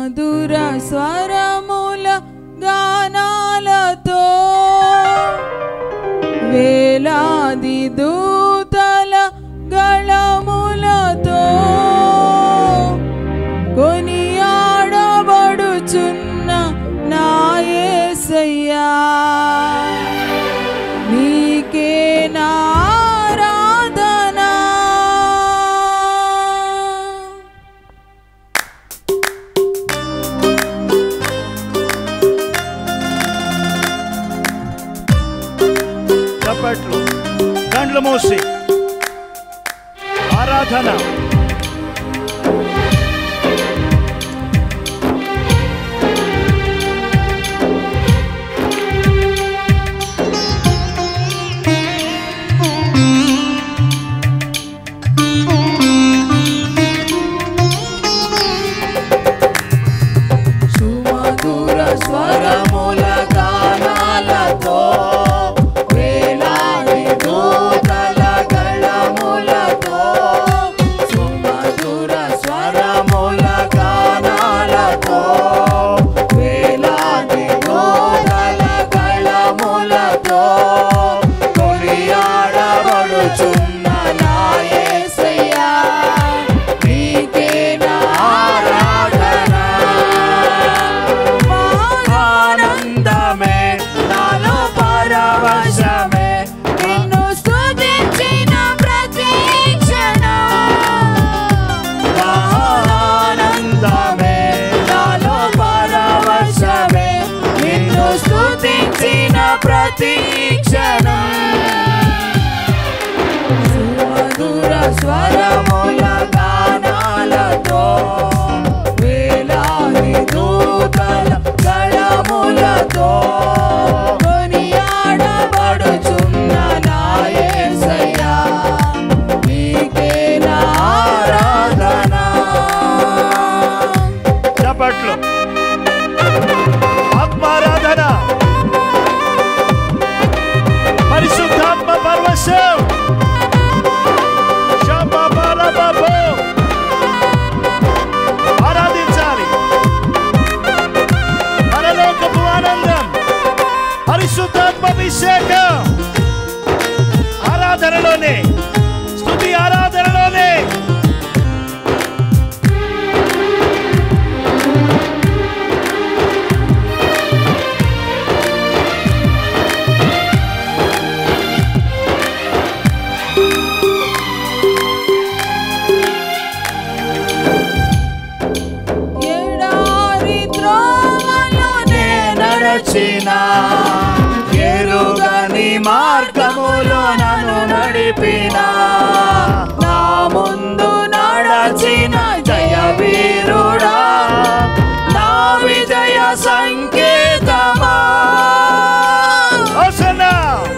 సుమధుర స్వరముల గానాలతో వేలాది దూతల గళములతో కొనియాడబడుచున్న నా యేసయ్యా నీకే నారాధనా చప్పట్లు కండ్లు మూసి ఆరాధన సుమధుర స్వరముల గానాలతో వేలాది దూతల గళములతో సుమధుర స్వరముల గానాలతో వేలాది దూతల గళములతో కొనియాడబడుచున్న నా యేసయ్యా నీకే నా ఆరాధన ఆనందమే నాలో పరవశమే నిన్ను స్తుతించిన ప్రతి క్షణం ఆనందమే నాలో పరవశమే నిన్ను స్తుతించిన ప్రతి క్షణం సుమధుర స్వరముల గానాలతో వేలాది దూతల గళములతో కొనియాడబడుచున్న నా యేసయ్యా నీకే నా ఆరాధన చప్పట్లు ఆత్మారాధన పరిశుద్ధాత్మ పరవశం శంభాపరబబో. ఆరాధించాలి పరలోకపు ఆనందం పరిశుద్ధాత్మ అభిషేకం ఆరాధనలోనే స్తుతి ఆరాధనలోనే ఎడారి త్రోవలోనే నడచిన ఎరుగని మార్గములో నన్ను నడిపిన నా ముందు నడచిన జయ వీరుడా నా విజయ సంకేతమా హోసన్నా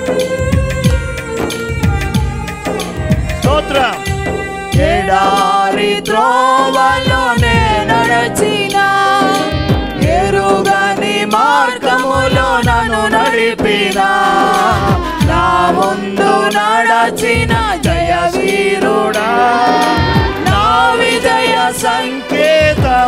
స్తోత్రం ఎడారి త్రోవలోనే నడచిన ఎరుగని మార్గములో నన్ను నడిపిన నా ముందు నడచిన జయ వీరుడా నా విజయ సంకేతమా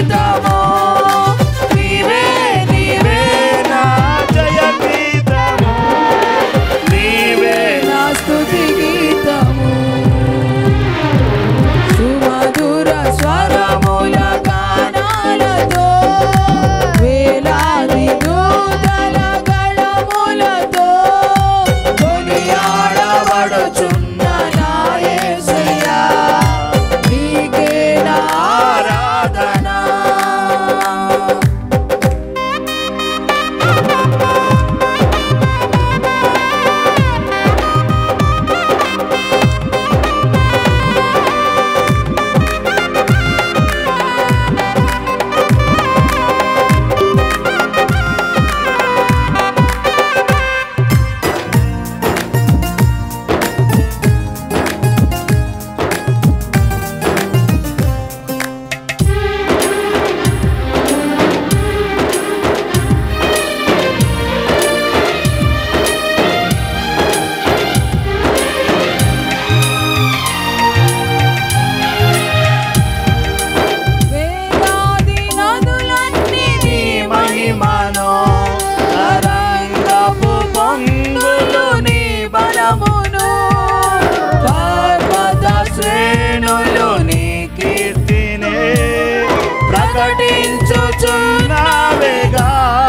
గీతము నీవే నీవే నా జయ గీతము నీవే నా స్తుతి గీతము సుమధుర స్వరముల గానాలతో వేలాది దూతల గళములతో కొనియాడబడుచున్న నా యేసయ్యా నీకే నా ఆరాధన వేదాది నదులన్నీ నీ మహిమను తరంగపు పొంగులు నీ బలమును పర్వత శ్రేణులు నీ కీర్తినే ప్రకటించుచున్నావేగా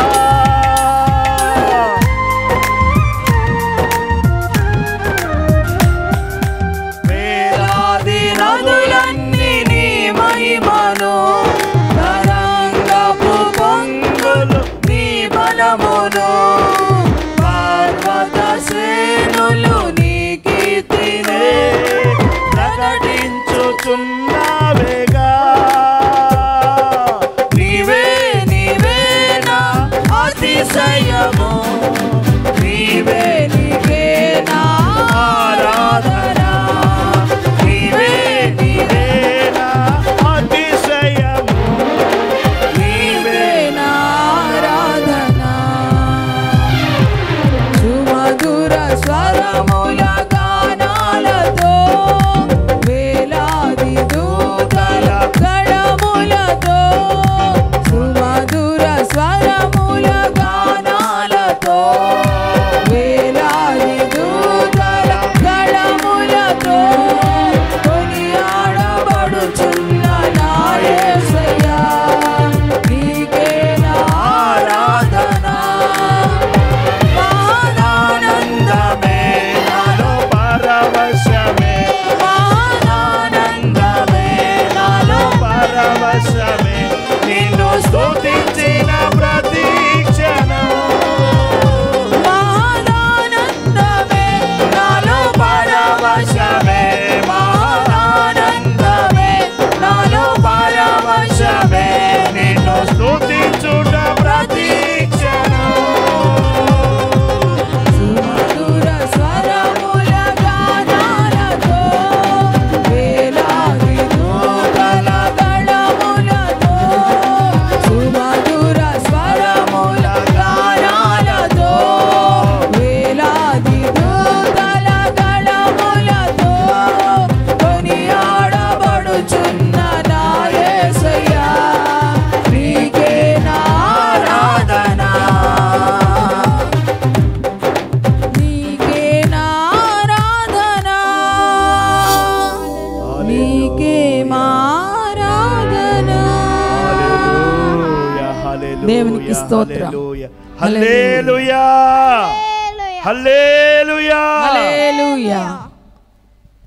వేలాది నదులన్నీ నీ మహిమను తరంగపు పొంగులు నీ బలమును పర్వత శ్రేణులు నీ కీర్తినే ప్రకటించుచున్నావేగా నీవే నీవే నా అతిశయము నీవే నీవే నా ఆరాధన నీవే నీవే నా అతిశయము నీవే నా ఆరాధన సుమధుర స్వరముల గానాలతో వేలాది దూతల గళములతో సుమధుర స్వరముల గానాలతో వేలాది దూతల గళములతో కొనియాడబడుచున్న నా యేసయ్యా నీకే నా ఆరాధన ఆనందమే నాలో పరవశమే ఆనందమే నాలో పరవశమే నిన్ను స్తుతించిన ప్రతి క్షణం ఆనందమే నాలో పరవశమే ఆనందమే నాలో పరవశమే నిన్ను స్తుతించుట ప్రతి క్షణం సుమధుర స్వరముల గానాలతో వేలాది దూతల గళములతో సుమధుర స్వరముల గానాలతో వేలాది దూతల గళములతో కొనియాడబడుచున్న నా యేసయ్యా నీకే నా ఆరాధన నీకే నారాధన నీకే మారాధన హల్లెలూయా, హల్లెలూయా, దేవునికి స్తోత్రం. హల్లెలూయా హల్లెలూయా హల్లెలూయా హల్లెలూయా